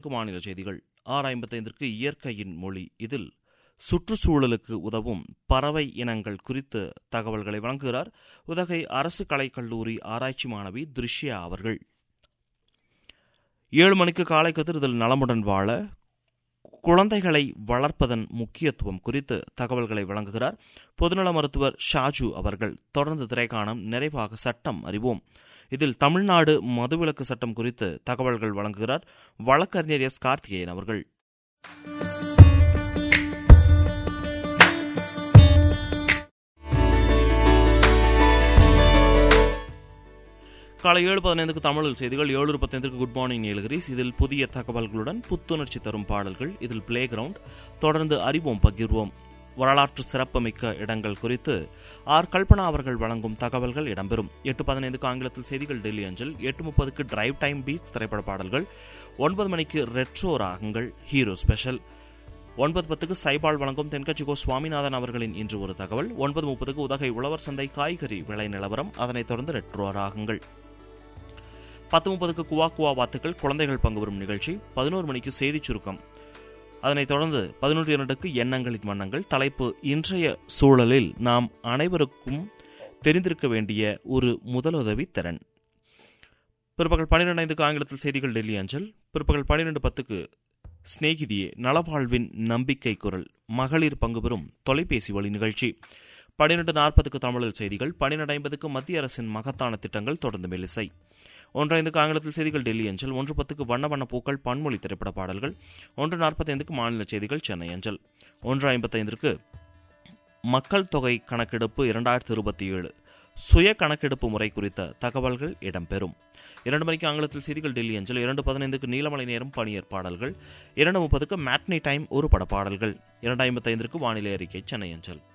ஐம்பத்தைந்திற்கு மாநில செய்திகள் ஆறு ஐம்பத்தைந்திற்கு இயற்கையின் மொழி இதில் சுற்றுச்சூழலுக்கு உதவும் பறவை இனங்கள் குறித்து தகவல்களை வழங்குகிறார் உதகை அரசு கலைக்கல்லூரி ஆராய்ச்சி மாணவி திருஷ்யா அவர்கள் ஏழு மணிக்கு காலை கதிர்தல் நலமுடன் வாழ குழந்தைகளை வளர்ப்பதன் முக்கியத்துவம் குறித்து தகவல்களை வழங்குகிறார் பொதுநல மருத்துவர் ஷாஜு அவர்கள் தொடர்ந்து திரைக்காணம் நிறைவாக சட்டம் அறிவோம் இதில் தமிழ்நாடு மதுவிலக்கு சட்டம் குறித்து தகவல்கள் வழங்குகிறார் வழக்கறிஞர் எஸ் கார்த்திகேயன் அவர்கள் காலை ஏழு பதினைந்துக்கு தமிழில் செய்திகள் ஏழு இருபத்தைந்துக்கு குட் மார்னிங் நீலகிரிஸ் இதில் புதிய தகவல்களுடன் புத்துணர்ச்சி தரும் பாடல்கள் இதில் பிளே கிரவுண்ட் தொடர்ந்து அறிவோம் பகிர்வோம் வரலாற்று சிறப்புமிக்க இடங்கள் குறித்து ஆர் கல்பனா அவர்கள் வழங்கும் தகவல்கள் இடம்பெறும் எட்டு பதினைந்துக்கு ஆங்கிலத்தில் செய்திகள் டெல்லி அஞ்சல் எட்டு முப்பதுக்கு டிரைவ் டைம் பீச் திரைப்பட பாடல்கள் ஒன்பது மணிக்கு ரெட்ரோ ராகங்கள் ஹீரோ ஸ்பெஷல் ஒன்பது பத்துக்கு சைபால் வழங்கும் தென்கட்சிகோ சுவாமிநாதன் அவர்களின் இன்று ஒரு தகவல் ஒன்பது முப்பதுக்கு உதகை உழவர் சந்தை காய்கறி விலை நிலவரம் அதனைத் தொடர்ந்து ரெட்ரோ ராகங்கள் பத்து முப்பதுக்கு குவா குவா வாத்துக்கள் குழந்தைகள் பங்கு பெறும் நிகழ்ச்சி பதினோரு மணிக்கு செய்திச் சுருக்கம் அதனைத் தொடர்ந்து பதினொன்று இரண்டுக்கு எண்ணங்களின் வண்ணங்கள் தலைப்பு இன்றைய சூழலில் நாம் அனைவருக்கும் தெரிந்திருக்க வேண்டிய ஒரு முதலுதவி திறன் பிற்பகல் பன்னிரெண்டு ஐந்துக்கு ஆங்கிலத்தில் செய்திகள் டெல்லி அஞ்சல் பிற்பகல் பன்னிரெண்டு பத்துக்கு ஸ்நேகிதியே நலவாழ்வின் நம்பிக்கை குரல் மகளிர் பங்கு பெறும் தொலைபேசி வழி நிகழ்ச்சி பன்னிரெண்டு நாற்பதுக்கு தமிழில் செய்திகள் பன்னிரெண்டு ஐம்பதுக்கு மத்திய அரசின் மகத்தான திட்டங்கள் தொடர்ந்து மெல்லிசை ஒன்றைந்துக்கு ஆங்கிலத்தில் செய்திகள் டெல்லி அஞ்சல் ஒன்று பத்துக்கு வண்ண வண்ண பூக்கள் பன்மொழி திரைப்பட பாடல்கள் ஒன்று நாற்பத்தைந்துக்கு மாநில செய்திகள் சென்னை அஞ்சல் ஒன்று ஐம்பத்தைந்திற்கு மக்கள் தொகை கணக்கெடுப்பு இரண்டாயிரத்தி இருபத்தி ஏழு சுய கணக்கெடுப்பு முறை குறித்த தகவல்கள் இடம்பெறும் இரண்டு மணிக்கு ஆங்கிலத்தில் செய்திகள் டெல்லி அஞ்சல் இரண்டு பதினைந்துக்கு நீலமலை நேரம் பணியர் பாடல்கள் இரண்டு முப்பதுக்கு மேட்னி டைம் ஒரு பட பாடல்கள் இரண்டு ஐம்பத்தைந்திற்கு வானிலை அறிக்கை சென்னை அஞ்சல்